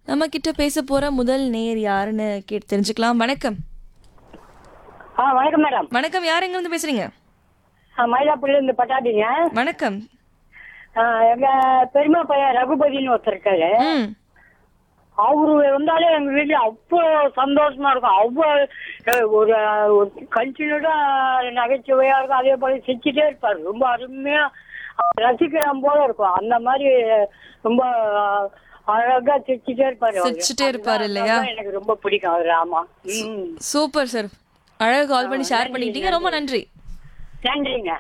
நம்ம கிட்ட பேச போற முதல் நேர் யாருன்னு கேட்டு தெரிஞ்சுக்கலாம் வணக்கம் ஆ வணக்கம் மேடம் வணக்கம் யார் எங்க இருந்து பேசுறீங்க ஆ, மயிலாப்பூர்ல இருந்து பட்டாடிங்க வணக்கம் ஆ, எங்க பெரியமா பையன் ரகுபதினு ஒருத்தர் இருக்காரு ம் அவரு வந்தாலே எங்க வீட்டுல அவ்வளோ சந்தோஷமா இருக்கும் அவ்வளோ அஹ், ஒரு ஒரு கண்டினியூடா நகைச்சுவையா இருக்கும் அதே போல சிரிச்சுட்டே இருப்பாரு ரொம்ப அருமையா ரசிக்கலாம் போல இருக்கும் அந்த மாதிரி ரொம்ப அழகா சிரிச்சுட்டே இருப்பாரு அவரு. சிரிச்சுட்டே இருப்பாரு இல்லையா? அதான் எனக்கு ரொம்ப பிடிக்கும் அவரு ஆமா ம் சூப்பர் சார் அழகா கால் பண்ணி ஷேர் பண்ணிட்டீங்க ரொம்ப நன்றி நன்றிங்க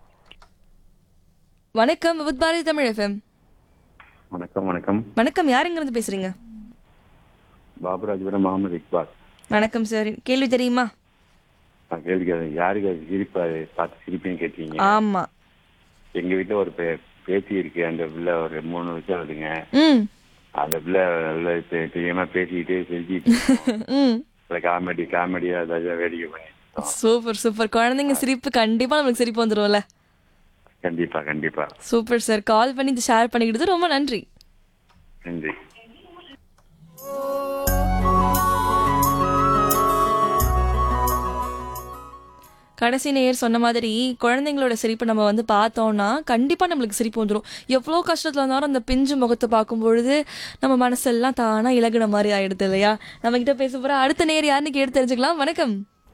வணக்கம் வித் பாரதி தமிழ் எஃப்எம் வணக்கம் வணக்கம் வணக்கம் யார் எங்க இருந்து பேசுறீங்க பாபுராஜபுரம் முகமது இக்பால் வணக்கம் சார் கேள்வி தெரியுமா நான் கேள்வி கேட்டேன் யாருக்கு அது சிரிப்பா பார்த்து சிரிப்பேன்னு கேட்டீங்க ஆமா எங்க வீட்டுல ஒரு பே- பேத்தி இருக்கு அந்த பிள்ளை ஒரு மூணு வருஷம் ஆகுதுங்க ம் அந்த பிள்ளை நல்ல தெ- தெரியாம பேசிக்கிட்டே சிரிச்சிட்டு ம் காமெடி காமெடியா ஏதாச்சும் வேடிக்கை பண்ணி சூப்பர் சூப்பர் குழந்தைங்க சிரிப்பு கண்டிப்பா நம்மளுக்கு சிரிப்பு வந்துரும்ல கண்டிப்பா கண்டிப்பா சூப்பர் சார் கால் பண்ணி இது ஷேர் பண்ணிக்கிட்டது ரொம்ப நன்றி நன்றி கடைசி நேயர் சொன்ன மாதிரி குழந்தைங்களோட சிரிப்பை நம்ம வந்து பார்த்தோம்னா கண்டிப்பாக நம்மளுக்கு சிரிப்பு வந்துடும் எவ்வளோ கஷ்டத்தில் இருந்தாலும் அந்த பிஞ்சு முகத்தை பார்க்கும் பொழுது நம்ம மனசெல்லாம் தானா இலகுன மாதிரி ஆயிடுது இல்லையா நம்ம கிட்ட பேச போற அடுத்த நேர் யாருன்னு கேட்டு தெரிஞ்சுக்கலாம் வணக்கம்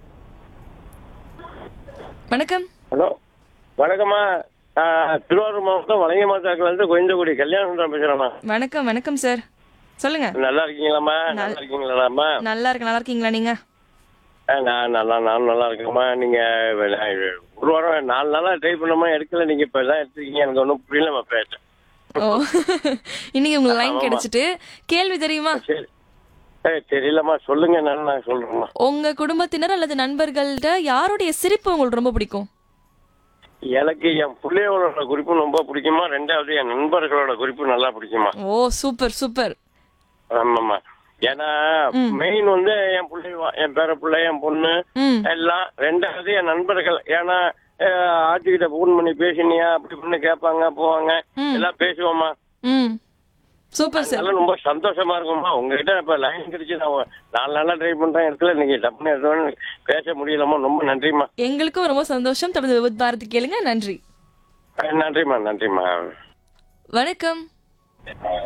வணக்கம் ஹலோ வணக்கம்மா ஆஹ், திருவாரூர் மாவட்டம் வளைய மாதாக்கில் இருந்து கோயந்தகுடி கல்யாண சுந்தரம் பேசுறேம்மா வணக்கம் வணக்கம் சார் சொல்லுங்க நல்லா இருக்கீங்களாம்மா நல்லா இருக்கீங்களாம்மா நல்லா இருக்கு நல்லா இருக்கீங்களா நீங்க ஆ, நான் நல்லா நானும் நல்லா இருக்கேம்மா நீங்க நான் ஒரு வாரம் நாலு நாளா ட்ரை பண்ணமா எடுக்கல நீங்க இப்ப எல்லாம் எடுத்துருக்கீங்க எனக்கு ஒன்றும் புரியலம்மா பேச ஓ இன்னைக்கு உங்களுக்கு லைன் கிடைச்சிட்டு கேள்வி தெரியுமா சரி ஏ தெரியலம்மா சொல்லுங்க என்னன்னு நான் சொல்றேம்மா உங்க குடும்பத்தினர் அல்லது நண்பர்கள்ட்ட யாருடைய சிரிப்பு உங்களுக்கு ரொம்ப பிடிக்கும் எனக்கு என் பிள்ளைகளோட குறிப்பு ரொம்ப பிடிக்குமா ரெண்டாவது என் நண்பர்களோட குறிப்பு நல்லா பிடிக்குமா ஓ சூப்பர் சூப்பர் ஆமாம்மா ஏன்னா மெயின் வந்து என் பிள்ளை என் பேர பிள்ளை என் பொண்ணு ம் எல்லாம் ரெண்டாவது என் நண்பர்கள் ஏன்னா அஹ், ஆட்சிக்கிட்ட ஃபோன் பண்ணி பேசினியா அப்படி இப்படின்னு கேட்பாங்க போவாங்க எல்லாம் பேசுவோம்மா ம் சூப்பர் சார் அதெல்லாம் ரொம்ப சந்தோஷமா இருக்கும்மா உங்ககிட்ட இப்ப லைன் கிடைச்சு நான் ஒரு நாலு நாளா ட்ரை பண்றேன் இடத்துல நீங்க டப்புன்னு எடுத்தோன்னு பேச முடியலம்மா ரொம்ப நன்றிம்மா எங்களுக்கும் ரொம்ப சந்தோஷம் தொடர்ந்து விபத் பாரதி கேளுங்க நன்றி அஹ், நன்றிம்மா நன்றிம்மா வணக்கம்